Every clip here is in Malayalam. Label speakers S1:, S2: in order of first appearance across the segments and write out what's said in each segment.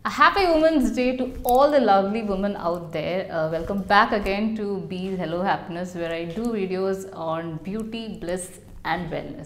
S1: A happy Women's Day to all the lovely women out there. Uh, welcome back again to Bees Hello Happiness, where I do videos on beauty, bliss, and wellness.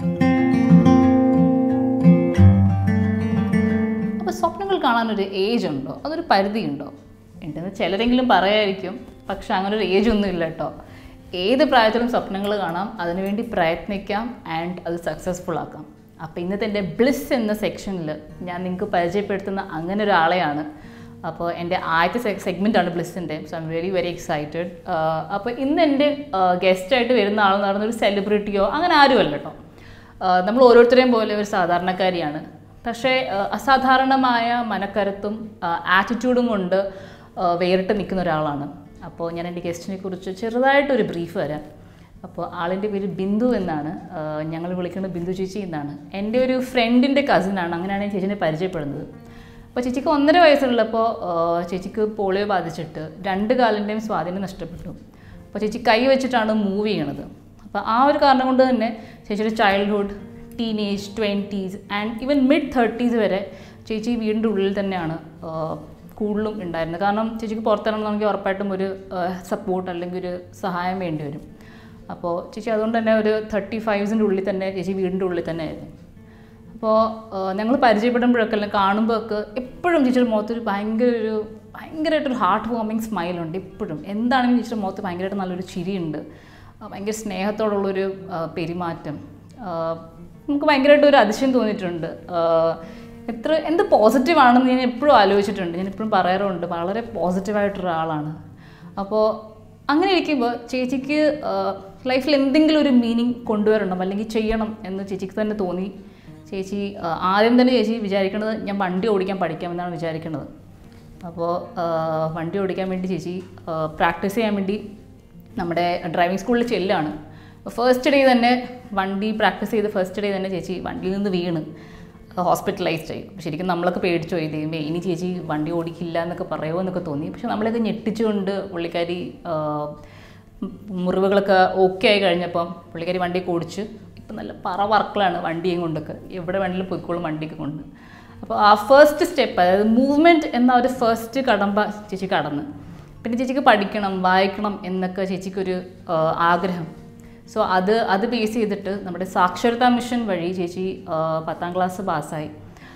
S1: അപ്പോൾ സ്വപ്നങ്ങൾ കാണാനൊരു ഏജ് ഉണ്ടോ അതൊരു പരിധിയുണ്ടോ ഉണ്ടെന്ന് ചിലരെങ്കിലും പറയായിരിക്കും പക്ഷെ അങ്ങനെ ഒരു ഏജ് ഒന്നും ഇല്ല കേട്ടോ ഏത് പ്രായത്തിലും സ്വപ്നങ്ങൾ കാണാം അതിനുവേണ്ടി പ്രയത്നിക്കാം ആൻഡ് അത് സക്സസ്ഫുൾ ആക്കാം അപ്പോൾ ഇന്നത്തെ എൻ്റെ ബ്ലിസ് എന്ന സെക്ഷനിൽ ഞാൻ നിങ്ങൾക്ക് പരിചയപ്പെടുത്തുന്ന അങ്ങനെ ഒരാളെയാണ് അപ്പോൾ എൻ്റെ ആദ്യത്തെ സെഗ്മെൻ്റ് ആണ് ബ്ലിസ്സിൻ്റെ so I'm very very excited അപ്പോൾ ഇന്ന് എൻ്റെ ഗസ്റ്റായിട്ട് വരുന്ന ആളെന്ന് പറയുന്ന ഒരു സെലിബ്രിറ്റിയോ അങ്ങനെ ആരുമല്ല കേട്ടോ ആഹ് നമ്മൾ ഓരോരുത്തരെയും പോലെ ഒരു സാധാരണക്കാരിയാണ് പക്ഷേ ആഹ് അസാധാരണമായ മനക്കരുത്തും ആറ്റിറ്റ്യൂഡും കൊണ്ട് ആഹ് വേറിട്ട് നിൽക്കുന്ന ഒരാളാണ് അപ്പോൾ ഞാൻ എൻ്റെ ഗസ്റ്റിനെ കുറിച്ച് ചെറുതായിട്ടൊരു ബ്രീഫ് തരാം അപ്പോൾ ആളിൻ്റെ പേര് ബിന്ദു എന്നാണ് ആഹ് ഞങ്ങൾ വിളിക്കുന്നത് ബിന്ദു ചേച്ചി എന്നാണ് എൻ്റെ ഒരു ഫ്രണ്ടിൻ്റെ കസിനാണ് അങ്ങനെയാണ് ഞാൻ ചേച്ചിനെ പരിചയപ്പെടുന്നത് അപ്പോൾ ചേച്ചിക്ക് ഒന്നര വയസ്സുള്ളപ്പോൾ ആഹ് ചേച്ചിക്ക് പോളിയോ ബാധിച്ചിട്ട് രണ്ട് കാലിൻ്റെയും സ്വാധീനം നഷ്ടപ്പെട്ടു അപ്പോൾ ചേച്ചി കൈ വെച്ചിട്ടാണ് മൂവ് ചെയ്യണത് അപ്പോൾ ആ ഒരു കാരണം കൊണ്ട് തന്നെ ചേച്ചിയുടെ childhood teenage twenties and even mid thirties വരെ ചേച്ചി വീടിൻ്റെ ഉള്ളിൽ തന്നെയാണ് ആഹ് കൂടുതലും ഉണ്ടായിരുന്നത് കാരണം ചേച്ചിക്ക് പുറത്തിറങ്ങണമെങ്കിൽ ഉറപ്പായിട്ടും ഒരു സപ്പോർട്ട് അല്ലെങ്കിൽ ഒരു സഹായം വേണ്ടി വരും അപ്പോൾ ചേച്ചി അതുകൊണ്ട് തന്നെ ഒരു തേർട്ടി ഫൈവ്സിൻ്റെ ഉള്ളിൽ തന്നെ ചേച്ചി വീടിൻ്റെ ഉള്ളിൽ തന്നെ ആയിരുന്നു അപ്പോൾ ഞങ്ങൾ പരിചയപ്പെടുമ്പോഴൊക്കെ അല്ലെങ്കിൽ കാണുമ്പോഴൊക്കെ എപ്പോഴും ചേച്ചിയുടെ മുഖത്തൊരു ഭയങ്കര ഒരു ഭയങ്കരമായിട്ടൊരു ഹാർട്ട് വാമിങ് സ്മൈലുണ്ട് ഇപ്പോഴും എന്താണെങ്കിലും ചേച്ചിയുടെ മുഖത്ത് ഭയങ്കരമായിട്ട് നല്ലൊരു ചിരിയുണ്ട് ആ, ഭയങ്കര സ്നേഹത്തോടുള്ളൊരു ആ, പെരുമാറ്റം ആ, നമുക്ക് ഭയങ്കരമായിട്ട് ഒരു അതിശയം തോന്നിയിട്ടുണ്ട് ആ, എത്ര എന്ത് പോസിറ്റീവ് ആണെന്ന് ഞാൻ എപ്പോഴും ആലോചിച്ചിട്ടുണ്ട് ഞാൻ എപ്പോഴും പറയാറുണ്ട് വളരെ പോസിറ്റീവായിട്ടൊരാളാണ് അപ്പോൾ അങ്ങനെ ഇരിക്കുമ്പോൾ ചേച്ചിക്ക് ലൈഫിൽ എന്തെങ്കിലും ഒരു മീനിങ് കൊണ്ടുവരണം അല്ലെങ്കിൽ ചെയ്യണം എന്ന് ചേച്ചിക്ക് തന്നെ തോന്നി ചേച്ചി ആ, ആദ്യം തന്നെ ചേച്ചി വിചാരിക്കുന്നത് ഞാൻ വണ്ടി ഓടിക്കാൻ പഠിക്കാമെന്നാണ് വിചാരിക്കുന്നത് അപ്പോൾ ആ, വണ്ടി ഓടിക്കാൻ വേണ്ടി ചേച്ചി പ്രാക്ടീസ് ചെയ്യാൻ വേണ്ടി നമ്മുടെ ഡ്രൈവിംഗ് സ്കൂളിൽ ചെല്ലാണ് ഫസ്റ്റ് ഡേ തന്നെ വണ്ടി പ്രാക്ടീസ് ചെയ്ത് ഫസ്റ്റ് ഡേ തന്നെ ചേച്ചി വണ്ടിയിൽ നിന്ന് വീണ് ഹോസ്പിറ്റലൈസ്ഡ് ആയി അപ്പോൾ ശരിക്കും നമ്മളൊക്കെ പേടിച്ചു പോയി ദൈവമേ ഇനി ചേച്ചി വണ്ടി ഓടിക്കില്ല എന്നൊക്കെ പറയുമോ എന്നൊക്കെ തോന്നി പക്ഷെ നമ്മളൊക്കെ ഞെട്ടിച്ചുകൊണ്ട് പുള്ളിക്കാരി ആ, മുറിവുകളൊക്കെ ഓക്കെ ആയി കഴിഞ്ഞപ്പം പുള്ളിക്കാരി വണ്ടിയൊക്കെ ഓടിച്ച് ഇപ്പം നല്ല പറ വർക്കിലാണ് വണ്ടിയും കൊണ്ടൊക്കെ എവിടെ വേണമെങ്കിലും പോയിക്കോളും വണ്ടിയൊക്കെ കൊണ്ട് അപ്പോൾ ആ ഫസ്റ്റ് സ്റ്റെപ്പ് അതായത് മൂവ്മെൻറ്റ് എന്ന ഒരു ഫസ്റ്റ് കടമ്പ ചേച്ചി കടന്ന് പിന്നെ ചേച്ചിക്ക് പഠിക്കണം വായിക്കണം എന്നൊക്കെ ചേച്ചിക്കൊരു ആ, ആഗ്രഹം സോ അത് അത് ബേസ് ചെയ്തിട്ട് നമ്മുടെ സാക്ഷരതാ മിഷൻ വഴി ചേച്ചി ആ, പത്താം ക്ലാസ് പാസ്സായി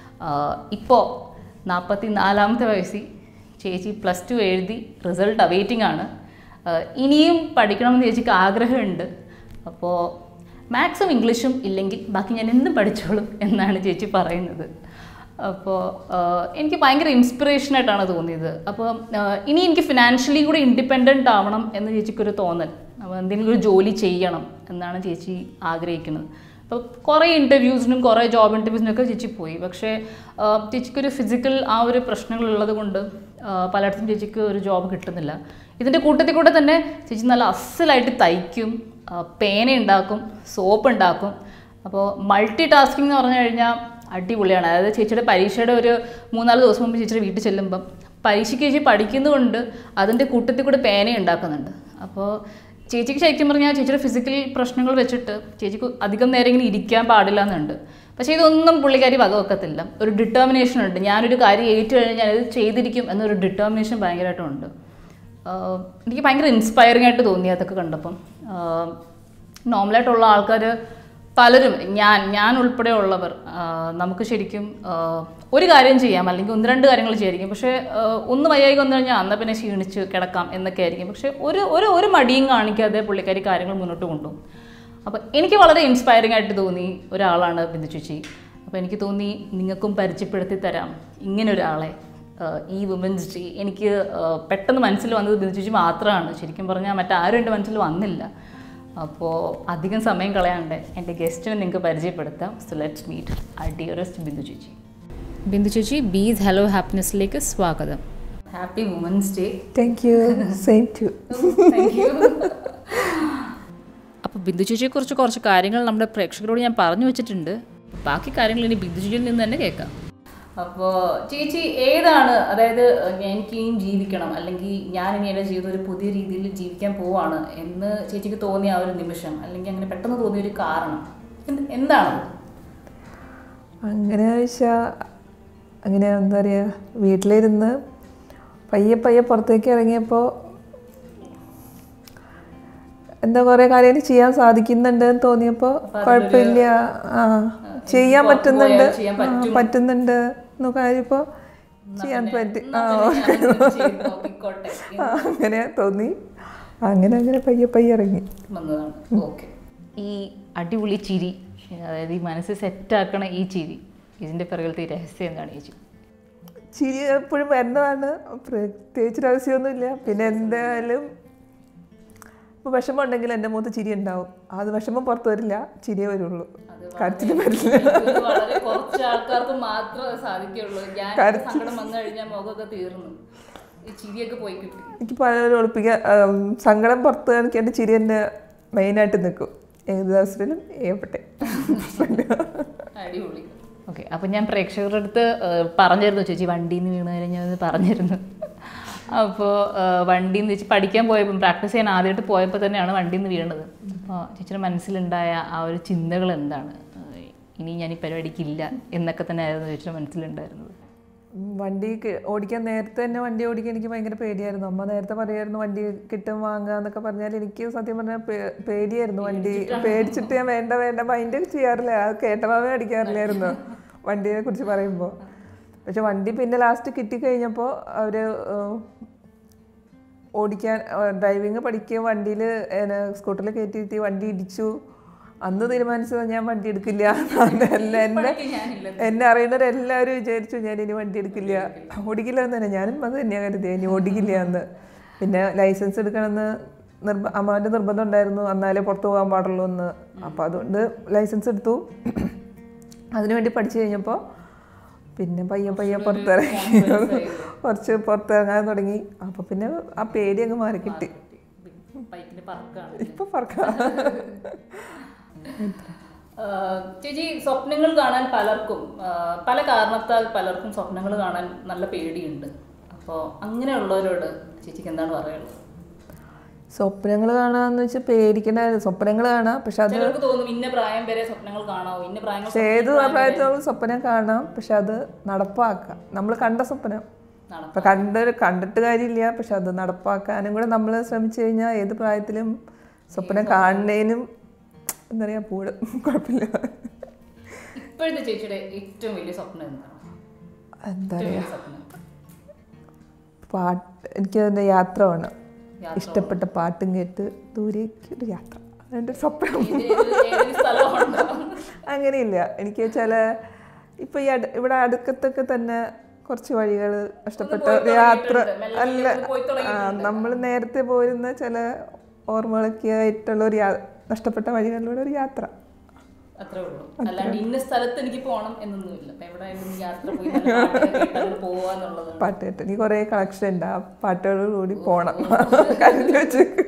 S1: ഇപ്പോൾ നാൽപ്പത്തി നാലാമത്തെ വയസ്സിൽ ചേച്ചി പ്ലസ് ടു എഴുതി റിസൾട്ട് അവൈറ്റിംഗ് ആണ് ആ, ഇനിയും പഠിക്കണമെന്ന് ചേച്ചിക്ക് ആഗ്രഹമുണ്ട് അപ്പോൾ മാത്സും ഇംഗ്ലീഷും ഇല്ലെങ്കിൽ ബാക്കി ഞാൻ എന്തും പഠിച്ചോളും എന്നാണ് ചേച്ചി പറയുന്നത് അപ്പോൾ എനിക്ക് ഭയങ്കര ഇൻസ്പിറേഷനായിട്ടാണ് തോന്നിയത് അപ്പോൾ ഇനി എനിക്ക് ഫിനാൻഷ്യലി കൂടി ഇൻഡിപെൻഡൻ്റ് ആവണം എന്ന് ചേച്ചിക്കൊരു തോന്നൽ അപ്പോൾ എന്തെങ്കിലും ഒരു ജോലി ചെയ്യണം എന്നാണ് ചേച്ചി ആഗ്രഹിക്കുന്നത് അപ്പോൾ കുറേ ഇൻ്റർവ്യൂസിനും കുറേ ജോബ് ഇൻ്റർവ്യൂസിനൊക്കെ ചേച്ചി പോയി പക്ഷേ ആ, ചേച്ചിക്കൊരു ഫിസിക്കൽ ആ ഒരു പ്രശ്നങ്ങളുള്ളത് കൊണ്ട് ആ, പലയിടത്തും ചേച്ചിക്ക് ഒരു ജോബ് കിട്ടുന്നില്ല ഇതിൻ്റെ കൂട്ടത്തിൽ കൂടെ തന്നെ ചേച്ചി നല്ല അസലായിട്ട് തയ്ക്കും ആ, പേന ഉണ്ടാക്കും സോപ്പ് ഉണ്ടാക്കും അപ്പോൾ മൾട്ടി ടാസ്കിംഗ് എന്ന് പറഞ്ഞു കഴിഞ്ഞാൽ അടിപൊളിയാണ് അതായത് ചേച്ചിയുടെ പരീക്ഷയുടെ ഒരു മൂന്നാല് ദിവസം മുമ്പ് ചേച്ചിയുടെ വീട്ടിൽ ചെല്ലുമ്പം പരീക്ഷയ്ക്ക് ചേച്ചി പഠിക്കുന്നതുകൊണ്ട് അതിൻ്റെ കൂട്ടത്തിൽ കൂടെ പേന ഉണ്ടാക്കുന്നുണ്ട് അപ്പോൾ ചേച്ചിക്ക് ശരിക്കും പറഞ്ഞാൽ ചേച്ചിയുടെ ഫിസിക്കൽ പ്രശ്നങ്ങൾ വെച്ചിട്ട് ചേച്ചിക്ക് അധികം നേരം ഇങ്ങനെ ഇരിക്കാൻ പാടില്ല എന്നുണ്ട് പക്ഷേ ഇതൊന്നും പുള്ളിക്കാരി വകവെക്കത്തില്ല ഒരു ഡിറ്റർമിനേഷൻ ഉണ്ട് ഞാനൊരു കാര്യം ഏറ്റു കഴിഞ്ഞാൽ ഞാനത് ചെയ്തിരിക്കും എന്നൊരു ഡിറ്റർമിനേഷൻ ഭയങ്കരമായിട്ടുണ്ട് ആഹ് എനിക്ക് ഭയങ്കര ഇൻസ്പയറിംഗ് ആയിട്ട് തോന്നി അതൊക്കെ കണ്ടപ്പം നോർമലായിട്ടുള്ള ആൾക്കാർ പലരും ഞാൻ ഞാൻ ഉൾപ്പെടെ ഉള്ളവർ ആഹ് നമുക്ക് ശരിക്കും ആഹ് ഒരു കാര്യം ചെയ്യാം അല്ലെങ്കിൽ ഒന്ന് രണ്ട് കാര്യങ്ങൾ ചെയ്യായിരിക്കും പക്ഷേ ആഹ് ഒന്ന് വയ്യായി വന്നു കഴിഞ്ഞാൽ അന്ന് പിന്നെ ക്ഷീണിച്ച് കിടക്കാം എന്നൊക്കെ ആയിരിക്കും പക്ഷേ ഒരു ഒരു ഒരു മടിയും കാണിക്കാതെ പുള്ളിക്കാരി കാര്യങ്ങൾ മുന്നോട്ട് കൊണ്ടുപോകും അപ്പോൾ എനിക്ക് വളരെ ഇൻസ്പയറിംഗ് ആയിട്ട് തോന്നി ഒരാളാണ് ബിന്ദു ചേച്ചി അപ്പോൾ എനിക്ക് തോന്നി നിങ്ങൾക്കും പരിചയപ്പെടുത്തി തരാം ഇങ്ങനെ ഒരാളെ ആഹ് ഈ വുമൻസ് ഡേ എനിക്ക് ആഹ് പെട്ടെന്ന് മനസ്സിൽ വന്നത് ബിന്ദു ചേച്ചി മാത്രമാണ് ശരിക്കും പറഞ്ഞാൽ മറ്റാരും എൻ്റെ മനസ്സിൽ വന്നില്ല അപ്പോൾ അധികം സമയം കളയാണ്ട് എൻ്റെ ഗസ്റ്റിനെ നിങ്ങൾക്ക് പരിചയപ്പെടുത്താം so let's meet a dearest Bindu ചേച്ചി ബിന്ദു ചേച്ചി ബീസ് ഹലോ ഹാപ്പിനെസ്സിലേക്ക് സ്വാഗതം happy women's day
S2: Thank you. Same to.
S1: Thank you അപ്പോൾ ബിന്ദു ചേച്ചിയെക്കുറിച്ച് കുറച്ച് കാര്യങ്ങൾ നമ്മുടെ പ്രേക്ഷകരോട് ഞാൻ പറഞ്ഞു വെച്ചിട്ടുണ്ട് ബാക്കി കാര്യങ്ങൾ ഇനി ബിന്ദു ചേച്ചിയിൽ നിന്ന് തന്നെ കേൾക്കാം അപ്പോൾ ചേച്ചി ഏതാണ് അതായത് എനിക്ക് ഇനിയും ജീവിക്കണം അല്ലെങ്കിൽ ഞാൻ ഇനി എൻ്റെ ജീവിതം ഒരു പുതിയ രീതിയിൽ ജീവിക്കാൻ പോവാണ് എന്ന് ചേച്ചിക്ക് തോന്നിയ ആ ഒരു നിമിഷം അല്ലെങ്കിൽ അങ്ങനെ പെട്ടെന്ന് തോന്നിയ ഒരു കാരണം എന്ത്- എന്താണത്
S2: അങ്ങനെ ചോദിച്ചാൽ അങ്ങനെ എന്താ പറയുക വീട്ടിലിരുന്ന് പയ്യെ പയ്യെ പുറത്തേക്ക് ഇറങ്ങിയപ്പോൾ എന്താ കുറേ കാര്യങ്ങൾ ചെയ്യാൻ സാധിക്കുന്നുണ്ട് എന്ന് തോന്നിയപ്പോൾ കുഴപ്പമില്ല ആ ചെയ്യാൻ പറ്റുന്നുണ്ട്
S1: ചെയ്യാൻ
S2: ആ, പറ്റുന്നുണ്ട് എന്നൊക്കെ കാര്യപ്പോൾ ചെയ്യാൻ പറ്റി ആ
S1: നോക്കിക്കോട്ടെ
S2: ആ, അങ്ങനെ തോന്നി അങ്ങനെ അങ്ങനെ പയ്യെ പയ്യെ ഇറങ്ങി
S1: വന്നതാണ് ഓക്കെ ഈ അടിപൊളി ചിരി അതായത് ഈ മനസ്സ് സെറ്റാക്കണ ഈ ചിരി ഇതിന്റെ പിറകിലത്തെ ഈ രഹസ്യം എന്താണ് ചേച്ചി
S2: ചിരി എപ്പോഴും വരുന്നതാണ് പ്രത്യേകിച്ച് രഹസ്യമൊന്നുമില്ല പിന്നെ എന്തായാലും ഇപ്പോൾ വിഷമം ഉണ്ടെങ്കിൽ എൻ്റെ മുഖത്ത് ചിരി ഉണ്ടാവും അത് വിഷമം പുറത്ത് വരില്ല ചിരിയേ വരുള്ളൂ കരച്ചിൽ വരില്ല
S1: ഇത് വളരെ കുറച്ച് ആൾക്കാർക്ക് മാത്രമേ സാധിക്കുള്ളൂ ഞാൻ സങ്കടം വന്നു കഴിഞ്ഞാൽ മുഖമൊക്കെ തീർന്നു ഈ ചിരിയൊക്കെ പോയി കിട്ടി
S2: എനിക്ക് പലരും ഒളിപ്പിക്കാൻ ഉം, സങ്കടം പുറത്ത് കാണിക്കേണ്ട ചിരി എൻ്റെ മെയിനായിട്ട് നിൽക്കും ഏത് ദിവസത്തിലും ഏവട്ടെ
S1: അടിപൊളി ഓക്കെ അപ്പം ഞാൻ പ്രേക്ഷകരുടെ അടുത്ത് ഏഹ്, പറഞ്ഞിരുന്നു ചേച്ചി വണ്ടിയിൽ നിന്ന് വീണ് കഴിഞ്ഞാൽ പറഞ്ഞിരുന്നു അപ്പോൾ വണ്ടിയിൽ നിന്ന് ചേച്ചി പഠിക്കാൻ പോയപ്പോൾ പ്രാക്ടീസ് ചെയ്യാൻ ആദ്യമായിട്ട് പോയപ്പോൾ തന്നെയാണ് വണ്ടിയിൽ നിന്ന് വീണത് അപ്പോൾ ചേച്ചിയുടെ മനസ്സിലുണ്ടായ ആ ഒരു ചിന്തകൾ എന്താണ് ഏഹ്, ഇനി ഞാൻ ഈ പരിപാടിക്കില്ല എന്നൊക്കെ തന്നെ ആയിരുന്നു ചേച്ചിയുടെ മനസ്സിലുണ്ടായിരുന്നത്
S2: ഉം, വണ്ടി കി- ഓടിക്കാൻ നേരത്തെ തന്നെ വണ്ടി ഓടിക്കാൻ എനിക്ക് ഭയങ്കര പേടിയായിരുന്നു അമ്മ നേരത്തെ പറയായിരുന്നു വണ്ടി കിട്ടും വാങ്ങുക എന്നൊക്കെ പറഞ്ഞാൽ എനിക്ക് സത്യം പറഞ്ഞാൽ പേ- പേടിയായിരുന്നു വണ്ടി പേടിച്ചിട്ട് ഞാൻ വേണ്ട വേണ്ട മൈൻഡ് ചെയ്യാറില്ല അത് കേട്ടമാവേ അടിക്കാറില്ലായിരുന്നു വണ്ടിയെ കുറിച്ച് പറയുമ്പോൾ പക്ഷെ വണ്ടി പിന്നെ ലാസ്റ്റ് കിട്ടിക്കഴിഞ്ഞപ്പോൾ അവർ ഓടിക്കാൻ ഡ്രൈവിങ് പഠിക്കുക വണ്ടിയിൽ സ്കൂട്ടറിൽ കയറ്റിയിട്ട് വണ്ടി ഇടിച്ചു അന്ന് തീരുമാനിച്ചത് ഞാൻ വണ്ടി എടുക്കില്ല അല്ല എന്നെ
S1: ഞാനില്ല
S2: എന്നെ അറിയുന്നവരെല്ലാവരും വിചാരിച്ചു ഞാൻ ഇനി വണ്ടി എടുക്കില്ല ഓടിക്കില്ല എന്ന് തന്നെ ഞാനും അത് തന്നെയാണ് കരുതിയത് ഇനി ഓടിക്കില്ല എന്ന് പിന്നെ ലൈസൻസ് എടുക്കണമെന്ന് നിർബ അമ്മാവൻ്റെ നിർബന്ധം ഉണ്ടായിരുന്നു എന്നാലേ പുറത്ത് പോകാൻ പാടുള്ളൂ എന്ന് അപ്പോൾ അതുകൊണ്ട് ലൈസൻസ് എടുത്തു അതിനുവേണ്ടി പഠിച്ചു കഴിഞ്ഞപ്പോൾ പിന്നെ പയ്യെ പയ്യെ പുറത്തിറങ്ങി കുറച്ച് പുറത്തിറങ്ങാൻ തുടങ്ങി അപ്പോൾ പിന്നെ ആ പേടി അങ്ങ് മാറി കിട്ടി
S1: ബൈക്കിന്റെ പറക്കാണ്
S2: ഇപ്പം പറക്കാം
S1: ആഹ് ചേച്ചി സ്വപ്നങ്ങൾ കാണാൻ പലർക്കും ആഹ് പല കാരണത്താൽ പലർക്കും സ്വപ്നങ്ങൾ കാണാൻ നല്ല പേടിയുണ്ട് അപ്പോൾ അങ്ങനെയുള്ളവരോട് ചേച്ചിക്ക് എന്താണ് പറയുള്ളത്
S2: സ്വപ്നങ്ങൾ കാണാന്ന് വെച്ചാൽ പേടിക്കണ്ട സ്വപ്നങ്ങൾ കാണാം പക്ഷെ അത്
S1: ചിലർക്ക് തോന്നും ഇന്ന പ്രായം വരെ സ്വപ്നങ്ങൾ കാണാവോ ഇന്ന പ്രായങ്ങൾ
S2: പക്ഷെ ഏത് പ്രായത്തിൽ നമ്മൾ സ്വപ്നം കാണാം പക്ഷെ അത് നടപ്പാക്കാം നമ്മൾ കണ്ട സ്വപ്നം
S1: നട-
S2: ഇപ്പൊ കണ്ട് കണ്ടിട്ട് കാര്യമില്ല പക്ഷെ അത് നടപ്പാക്കാനും കൂടെ നമ്മൾ ശ്രമിച്ചു കഴിഞ്ഞാൽ ഏത് പ്രായത്തിലും സ്വപ്നം കാണുന്നതിനും എന്താ പറയാ പൂടും കുഴപ്പമില്ല
S1: ഇപ്പോഴത്തെ ചേച്ചിയുടെ ഏറ്റവും വലിയ സ്വപ്നം എന്താണ്
S2: എന്താ
S1: ഏറ്റവും
S2: പറയാ
S1: വലിയ സ്വപ്നം
S2: പാട്ട് എനിക്ക് അതിൻ്റെ യാത്ര വേണം ഇഷ്ടപ്പെട്ട പാട്ടും കേട്ട് ദൂരേക്ക് ഒരു യാത്ര അതെൻ്റെ സ്വപ്നം
S1: ഇത് ഏത് ഏതെങ്കിലും സ്ഥലമുണ്ടോ
S2: അങ്ങനെയില്ല എനിക്ക് ചില ഇപ്പൊ ഈ അടു ഇവിടെ അടുക്കത്തൊക്കെ തന്നെ കുറച്ച് വഴികൾ ഇഷ്ടപ്പെട്ട ഒരു യാത്ര അല്ല
S1: പോയി
S2: ആ നമ്മൾ നേരത്തെ പോയിരുന്ന ചില ഓർമ്മകളൊക്കെ ആയിട്ടുള്ള ഒരു യാ- നഷ്ടപ്പെട്ട വഴികളിലൂടെ ഒരു യാത്ര
S1: അത്രേ ഉള്ളൂ അല്ലാണ്ട് ഇന്ന സ്ഥലത്ത് എനിക്ക് പോകണം എന്നൊന്നുമില്ല അപ്പൊ എവിടെയായാലും യാത്ര പോയി നല്ല പാട്ടൊക്കെ കേട്ട് അങ്ങ് പോവാന്നുള്ളതാണ്
S2: പാട്ട് കേട്ട് എനിക്ക് കുറേ കളക്ഷൻ ഉണ്ട് ആ പാട്ടുകളോട് കൂടി പോണം കരുതി വെച്ചേക്കുക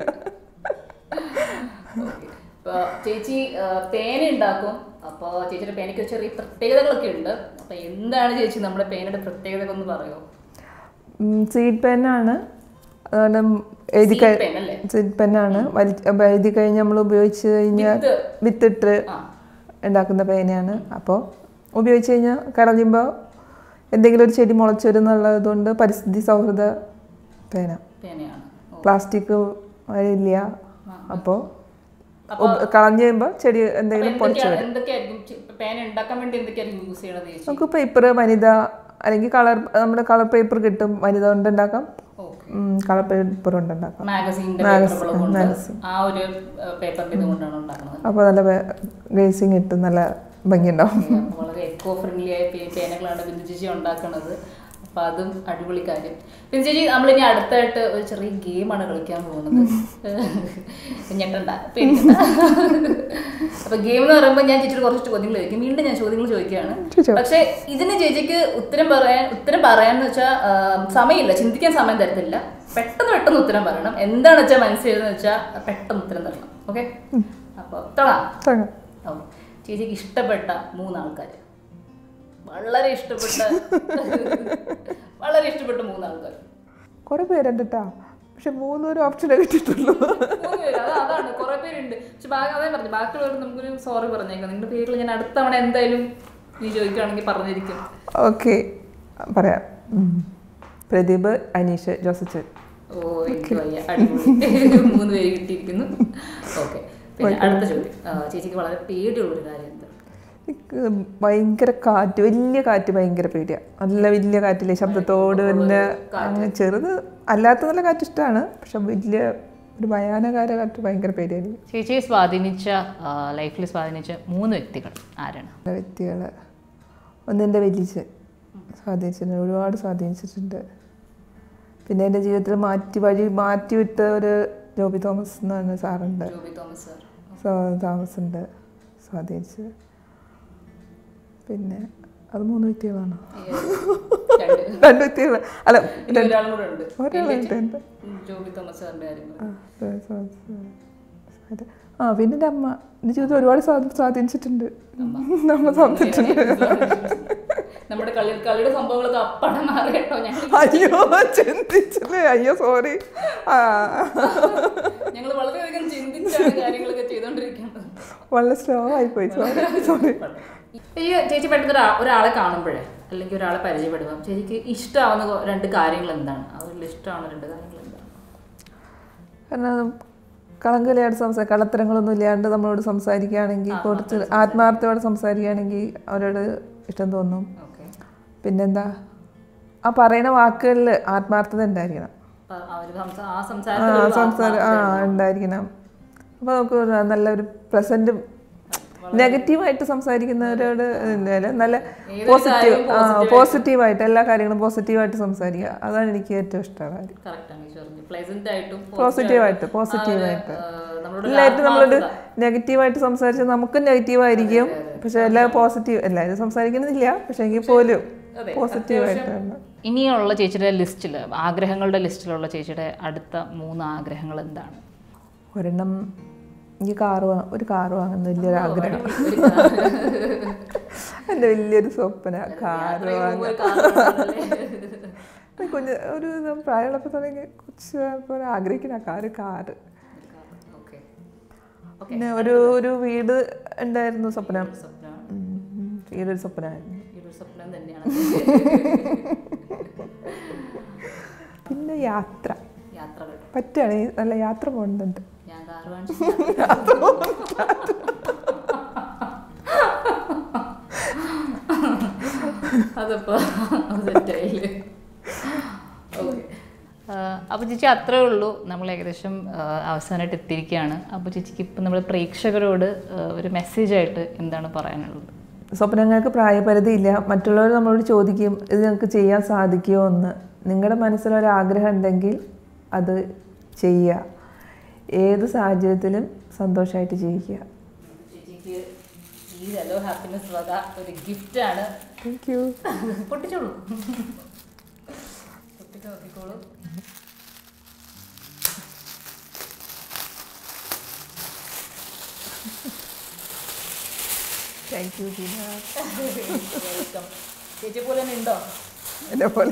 S1: ഇപ്പൊ ചേച്ചി ആ, പേന ഉണ്ടാക്കും അപ്പോൾ ചേച്ചിയുടെ പേനയ്ക്ക് ഒരു ചെറിയ പ്രത്യേകതകളൊക്കെ ഉണ്ട് അപ്പൊ എന്താണ് ചേച്ചി നമ്മുടെ പേനയുടെ പ്രത്യേകത ഒന്ന് പറയോ
S2: സീഡ് പെന്നാണ് അതുകൊണ്ട് എഴുതി കഴി
S1: പെൻ അല്ലേ
S2: സീഡ് പെന്നാണ് വലി എഴുതി കഴിഞ്ഞ് നമ്മൾ ഉപയോഗിച്ച് കഴിഞ്ഞാൽ
S1: ഇത്
S2: വിത്തിട്ട്
S1: ആ
S2: ഉണ്ടാക്കുന്ന പേനയാണ് അപ്പോൾ ഉപയോഗിച്ച് കഴിഞ്ഞാൽ കളയുമ്പോൾ എന്തെങ്കിലും ഒരു ചെടി മുളച്ചു വരുന്നുള്ളത് കൊണ്ട് പരിസ്ഥിതി സൗഹൃദ പേന
S1: പേനയാണ് ഓ.
S2: പ്ലാസ്റ്റിക് ഇല്ല അപ്പോൾ കളഞ്ഞു കഴിയുമ്പോൾ ചെടി
S1: അപ്പൊ
S2: എന്തെങ്കിലും പൊളിച്ചു
S1: എന്തൊക്കെയാണ് എന്തൊക്കെയായിരിക്കും ചെ- പേന ഉണ്ടാക്കാൻ വേണ്ടി എന്തൊക്കെയായിരിക്കും യൂസ് ചെയ്യണത് ചേച്ചി
S2: നമുക്ക് പേപ്പർ വനിത അല്ലെങ്കിൽ കളർ നമ്മുടെ കളർ പേപ്പർ കിട്ടും വനിത കൊണ്ട് ഉണ്ടാക്കാം
S1: ഓക്കെ
S2: കളർ പേപ്പർ കൊണ്ട് ഉണ്ടാക്കാം
S1: മാഗസീൻ്റെ പേപ്പറുകൾ കൊണ്ട് ആ ഒരു പേപ്പറിന്റെ ഇത് കൊണ്ടാണ് ഉണ്ടാക്കുന്നത്
S2: അപ്പോൾ നല്ല ഗ്രേസിങ് കിട്ടും നല്ല ഭംഗിയുണ്ടാവും
S1: അപ്പൊ വളരെ എക്കോ ഫ്രണ്ട്ലി ആയ പേ- പേനകളാണ് ബിന്ദു ചേച്ചി ഉണ്ടാക്കുന്നത് അപ്പൊ അതും അടിപൊളി കാര്യം ബിന്ദു ചേച്ചി നമ്മളിനി അടുത്തായിട്ട് ഒരു ചെറിയ ഗെയിമാണ് കളിക്കാൻ പോകുന്നത് ഞെട്ടണ്ട പേടിക്കണ്ട അപ്പൊ ഗെയിം എന്ന് പറയുമ്പോൾ ഞാൻ ചേച്ചിയുടെ കുറച്ച് ചോദ്യങ്ങൾ ചോദിക്കും വീണ്ടും ഞാൻ ചോദ്യങ്ങൾ ചോദിക്കുകയാണ്
S2: ചോദിച്ചോ.
S1: പക്ഷെ ഇതിന് ചേച്ചിക്ക് ഉത്തരം പറയാൻ ഉത്തരം പറയാന്ന് വെച്ചാൽ സമയമില്ല ചിന്തിക്കാൻ സമയം തരത്തില്ല പെട്ടെന്ന് പെട്ടെന്ന് ഉത്തരം പറയണം എന്താണ് വെച്ചാൽ മനസ്സിലെന്ന് വെച്ചാൽ പെട്ടെന്ന് ഉത്തരം തരണം ഓക്കെ അപ്പോൾ തുടങ്ങാം
S2: തുടങ്ങാം.
S1: ഓ, ചേച്ചിക്ക് ഇഷ്ടപ്പെട്ട മൂന്നാൾക്കാർ വളരെ ഇഷ്ടപ്പെട്ട വളരെ ഇഷ്ടപ്പെട്ട മൂന്നാൾക്കാർ
S2: കുറേ പേരുണ്ട് കേട്ടോ പക്ഷെ മൂന്നൊരു ഓപ്ഷനേ കിട്ടിയിട്ടുള്ളൂ
S1: മൂന്ന് പേര് അതാ അതാണ് കുറെ പേരുണ്ട് പക്ഷെ ബാ- അതേ പറഞ്ഞു ബാക്കിയുള്ളവർ നമുക്കൊരു സോറി പറഞ്ഞേക്കാം നിങ്ങളുടെ പേരിൽ ഞാൻ അടുത്ത തവണ എന്തായാലും നീ ചോദിക്കുകയാണെങ്കിൽ പറഞ്ഞിരിക്കും
S2: ഓക്കെ പറയാം ഉം. പ്രദീപ് അനീഷ് ജോസച്ചൻ
S1: ഓ എനിക്ക് വയ്യ അടിപൊളി മൂന്ന് പേര് കിട്ടിയിരിക്കുന്നു ഓക്കെ പിന്നെ അടുത്ത ചോദ്യം ആ, ചേച്ചിക്ക് വളരെ പേടിയുള്ളൊരു കാര്യം എന്താ
S2: എനിക്ക് ഭയങ്കര കാറ്റ് വലിയ കാറ്റ് ഭയങ്കര പേടിയാണ് നല്ല വലിയ കാറ്റില്ലേ ശബ്ദത്തോട് തന്നെ അങ്ങ് ചെറുത് അല്ലാത്ത നല്ല കാറ്റ് ഇഷ്ടമാണ് പക്ഷെ വലിയ ഒരു ഭയാനകാര കാറ്റ് ഭയങ്കര പേടിയാണ്
S1: ചേച്ചിയെ സ്വാധീനിച്ച ലൈഫിൽ സ്വാധീനിച്ച മൂന്ന് വ്യക്തികൾ ആരാണ്
S2: വ്യക്തികൾ ഒന്നെൻ്റെ വലിയച്ഛൻ സ്വാധീനിച്ചിട്ടുണ്ട് ഒരുപാട് സ്വാധീനിച്ചിട്ടുണ്ട് പിന്നെ എൻ്റെ ജീവിതത്തിൽ മാറ്റി വഴി മാറ്റി വിട്ട ഒരു ജോബി തോമസ് എന്ന് പറഞ്ഞ സാറുണ്ട്
S1: ജോബി തോമസ് സാർ
S2: സോ- തോമസ് ഉണ്ട് സ്വാധീനിച്ച് പിന്നെ അത് മൂന്ന് വ്യക്തികളാണ്
S1: രണ്ട്
S2: രണ്ട് വ്യക്തികൾ അല്ല
S1: ഇനി ഒരാളും കൂടെ ഉണ്ട്
S2: ഒരാളുണ്ട് എൻ്റെ
S1: ഉം, ജോബി തോമസ് സാറിന്റെ കാര്യം
S2: ആ, സോ- സോ- സോ- അത് ആ പിന്നെ എൻ്റെ അമ്മ എൻ്റെ ജീവിതത്തിൽ ഒരുപാട് സ്വാ- സ്വാധീനിച്ചിട്ടുണ്ട് നമ്മൾ സ്വാധീനിച്ചിട്ടുണ്ട്
S1: നമ്മുടെ കളി കളിയുടെ സംഭവങ്ങളൊക്കെ അപ്പടെ മാറി കേട്ടോ ഞങ്ങൾ
S2: അയ്യോ ചിന്തിച്ചില്ലേ അയ്യോ സോറി ആ
S1: ഞങ്ങൾ വളരെയധികം ചിന്തിച്ചാണ് കാര്യങ്ങളൊക്കെ ചെയ്തുകൊണ്ടിരിക്കുന്നത്
S2: വളരെ സ്ലോ ആയിപ്പോയി സോറി സോറി
S1: ഈ ചേച്ചി പെട്ടെന്ന് ഒരാ- ഒരാളെ കാണുമ്പോഴേ അല്ലെങ്കിൽ ഒരാളെ പരിചയപ്പെടുമ്പോൾ ചേച്ചിക്ക് ഇഷ്ടമാവുന്ന കൊ- രണ്ട് കാര്യങ്ങൾ എന്താണ് അവരിൽ ഇഷ്ടമാവുന്ന രണ്ട് കാര്യങ്ങൾ എന്താണ്
S2: കാരണം കളങ്കലയായിട്ട് സംസാരിക്കുക കള്ളത്തരങ്ങളൊന്നും ഇല്ലാണ്ട് നമ്മളോട് സംസാരിക്കുകയാണെങ്കിൽ കുറച്ച് ആത്മാർത്ഥയോടെ സംസാരിക്കുകയാണെങ്കിൽ അവരോട് ഇഷ്ടം തോന്നും
S1: ഓക്കെ
S2: പിന്നെന്താ ആ പറയുന്ന വാക്കുകളിൽ ആത്മാർത്ഥത ഉണ്ടായിരിക്കണം
S1: അവർ ആ
S2: ആ
S1: സംസാരത്തിൽ
S2: സംസാരം ആ ഉണ്ടായിരിക്കണം അപ്പോൾ നമുക്ക് ഒരു നല്ലൊരു പ്രസൻറ്റ് നെഗറ്റീവായിട്ട് സംസാരിക്കുന്നവരോട് ഇല്ല, നല്ല പോസിറ്റീവ് ആ പോസിറ്റീവായിട്ട് എല്ലാ കാര്യങ്ങളും പോസിറ്റീവായിട്ട് സംസാരിക്കുക അതാണ് എനിക്ക് ഏറ്റവും ഇഷ്ടമുള്ള കാര്യം
S1: കറക്റ്റാണ് ഈശോ പറഞ്ഞു പ്ലസന്റ് ആയിട്ടും
S2: പോസിറ്റീവായിട്ട് പോസിറ്റീവായിട്ട്
S1: ആ, നമ്മളോട്
S2: എല്ലാവരും നമ്മളോട് നെഗറ്റീവായിട്ട് സംസാരിച്ചാൽ നമുക്കും നെഗറ്റീവായിരിക്കും പക്ഷെ എല്ലാ പോസിറ്റീവ് എല്ലാവരും സംസാരിക്കണമെന്നില്ല പക്ഷെ എങ്കിൽ പോലും പോസിറ്റീവായിട്ടാണ്
S1: ഇനിയുള്ള ചേച്ചിയുടെ ലിസ്റ്റിൽ ആഗ്രഹങ്ങളുടെ ലിസ്റ്റിലുള്ള ചേച്ചിയുടെ അടുത്ത മൂന്ന് ആഗ്രഹങ്ങൾ എന്താണ്
S2: ഒരെണ്ണം എനിക്ക് കാറ് വാ ഒരു കാറ് വാങ്ങുന്ന വലിയൊരു ആഗ്രഹം എൻ്റെ വലിയൊരു സ്വപ്ന കാറ് വാങ്ങുക കുഞ്ഞ് ഒരു ഇത് പ്രായമുള്ളപ്പോൾ തുടങ്ങി കൊച്ചു ആഗ്രഹിക്കുന്ന കാറ് കാറ്
S1: ഓക്കെ
S2: പിന്നെ ഒരു ഒരു വീട് ഉണ്ടായിരുന്നു സ്വപ്നം
S1: സ്വപ്നം
S2: ഉം, വീടൊരു സ്വപ്നമായിരുന്നു
S1: ഈ ഒരു സ്വപ്നം തന്നെയാണ്
S2: പിന്നെ യാത്ര
S1: യാത്രകൾ
S2: പറ്റുകയാണെങ്കിൽ നല്ല യാത്ര പോകുന്നുണ്ട്
S1: ഞാൻ കാർ വാങ്ങിച്ചു അതപ്പോ സെറ്റായില്ലേ ഓക്കെ അപ്പോൾ ചേച്ചി അത്രേ ഉള്ളൂ നമ്മൾ ഏകദേശം ആ, അവസാനമായിട്ട് എത്തിയിരിക്കുകയാണ് അപ്പോൾ ചേച്ചിക്ക് ഇപ്പം നമ്മൾ പ്രേക്ഷകരോട് ആ, ഒരു മെസ്സേജായിട്ട് എന്താണ് പറയാനുള്ളത്
S2: സ്വപ്നങ്ങൾക്ക് പ്രായപരിധിയില്ല മറ്റുള്ളവർ നമ്മളോട് ചോദിക്കും ഇത് നിങ്ങൾക്ക് ചെയ്യാൻ സാധിക്കുമോ എന്ന് നിങ്ങളുടെ മനസ്സിലൊരാഗ്രഹം ഉണ്ടെങ്കിൽ അത് ചെയ്യുക ഏത് സാഹചര്യത്തിലും സന്തോഷമായിട്ട് ജീവിക്കുക
S1: ചേച്ചിക്ക് ഈ ഹലോ ഹാപ്പിനെസ് വക ഒരു ഗിഫ്റ്റാണ്
S2: താങ്ക് യു
S1: പൊട്ടിച്ചോളൂ പൊട്ടിച്ച് നോക്കിക്കോളൂ
S2: താങ്ക് യു ദീന
S1: വെൽക്കം ചേച്ചി പോലെ തന്നെ ഉണ്ടോ
S2: എന്നെ പോലെ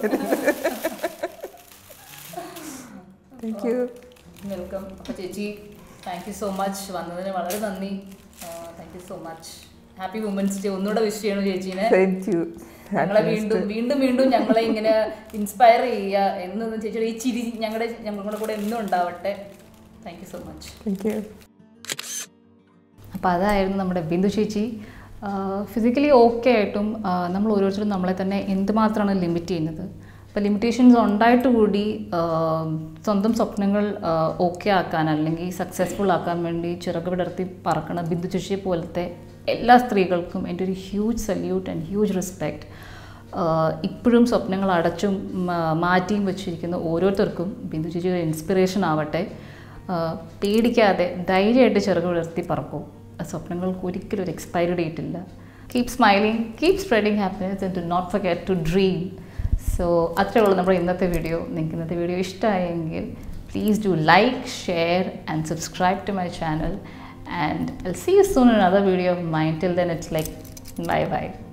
S2: താങ്ക് യു
S1: വെൽക്കം അപ്പോൾ ചേച്ചി താങ്ക് യു സോ മച്ച് വന്നതിന് വളരെ നന്ദി thank you so much happy women's day ഒന്നുകൂടെ വിഷ് ചെയ്യണു ചേച്ചീനെ
S2: താങ്ക് യു
S1: ഞങ്ങളെ വീണ്ടും വീണ്ടും വീണ്ടും ഞങ്ങളെ ഇങ്ങനെ ഇൻസ്പയർ ചെയ്യുക എന്നും ചേച്ചിയുടെ ഈ ചിരി ഞങ്ങളുടെ ഞങ്ങളുടെ കൂടെ എന്നും ഉണ്ടാവട്ടെ thank you so much
S2: thank you
S1: അപ്പോൾ അതായിരുന്നു നമ്മുടെ ബിന്ദു ചേച്ചി ഫിസിക്കലി ഓക്കെ ആയിട്ടും ആ, നമ്മൾ ഓരോരുത്തരും നമ്മളെ തന്നെ എന്തുമാത്രമാണ് ലിമിറ്റ് ചെയ്യുന്നത് അപ്പോൾ ലിമിറ്റേഷൻസ് ഉണ്ടായിട്ട് കൂടി ആ, സ്വന്തം സ്വപ്നങ്ങൾ ഓക്കെ ആക്കാൻ അല്ലെങ്കിൽ സക്സസ്ഫുൾ ആക്കാൻ വേണ്ടി ചിറക് വിടർത്തി പറക്കണ ബിന്ദു ചേച്ചിയെ പോലത്തെ എല്ലാ സ്ത്രീകൾക്കും എൻ്റെ ഒരു huge salute and huge respect ഇപ്പോഴും സ്വപ്നങ്ങൾ അടച്ചും മാ- മാറ്റിയും വെച്ചിരിക്കുന്ന ഓരോരുത്തർക്കും ബിന്ദു ചേച്ചി ഒരു ഇൻസ്പിറേഷൻ ആവട്ടെ ആ, പേടിക്കാതെ ധൈര്യമായിട്ട് ചിറക് വിടർത്തി പറക്കൂ ആ സ്വപ്നങ്ങൾക്ക് ഒരിക്കലും ഒരു എക്സ്പയറി ഡേറ്റ് ഇല്ല keep smiling keep spreading happiness and do not forget to dream so അത്രേ ഉള്ളൂ നമ്മുടെ ഇന്നത്തെ വീഡിയോ നിങ്ങൾക്ക് ഇന്നത്തെ വീഡിയോ ഇഷ്ടമായെങ്കിൽ please do like share and subscribe to my channel and I see you soon in other video of mind till then it's like bye by